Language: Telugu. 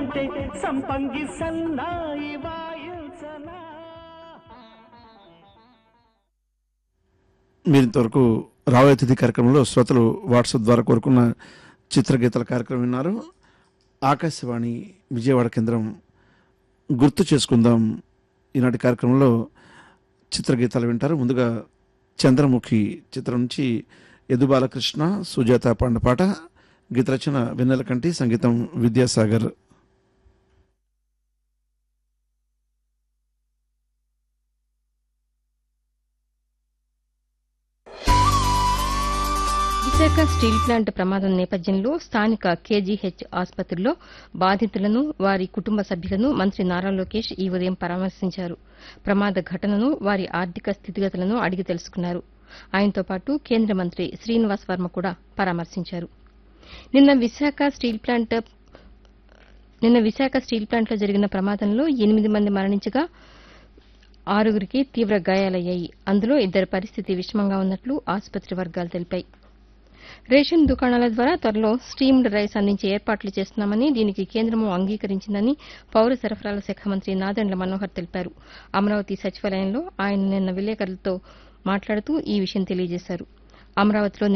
రమ్మంటే సంపంగి సన్నాయి వాయించనా మీరు ఇంతవరకు రాబోయే తిథి కార్యక్రమంలో శ్రోతలు వాట్సాప్ ద్వారా కోరుకున్న చిత్రగీతల కార్యక్రమం విన్నారు ఆకాశవాణి విజయవాడ కేంద్రం గుర్తు చేసుకుందాం ఈనాటి కార్యక్రమంలో చిత్రగీతాలు వింటారు ముందుగా చంద్రముఖి చిత్రం నుంచి యదు బాలకృష్ణ సుజాత పాండపాట గీతరచన వెన్నెలకంటి సంగీతం విద్యాసాగర్ విశాఖ స్టీల్ ప్లాంట్ ప్రమాదం నేపథ్యంలో స్థానిక కేజీహెచ్ ఆసుపత్రిలో బాధితులను వారి కుటుంబ సభ్యులను మంత్రి నారా లోకేష్ ఈ ఉదయం పరామర్శించారు ప్రమాద ఘటనను వారి ఆర్థిక స్థితిగతులను అడిగి తెలుసుకున్నారు ఆయనతో పాటు కేంద్ర మంత్రి శ్రీనివాస్ వర్మ కూడా పరామర్శించారు నిన్న విశాఖ స్టీల్ ప్లాంట్ నిన్న విశాఖ స్టీల్ ప్లాంట్లో జరిగిన ప్రమాదంలో ఎనిమిది మంది మరణించగా ఆరుగురికి తీవ్ర గాయాలయ్యాయి అందులో ఇద్దరి పరిస్థితి విషమంగా ఉన్నట్లు ఆసుపత్రి వర్గాలు తెలిపాయి రేషన్ దుకాణాల ద్వారా త్వరలో స్టీమ్డ్ రైస్ అందించే ఏర్పాట్లు చేస్తున్నామని దీనికి కేంద్రము అంగీకరించిందని పౌర సరఫరాల శాఖ మంత్రి నాదెండ్ల మనోహర్ తెలిపారు అమరావతి సచివాలయంలో ఆయన నిన్న విలేకరులతో మాట్లాడుతూ ఈ విషయం తెలియజేశారు అమరావతిలో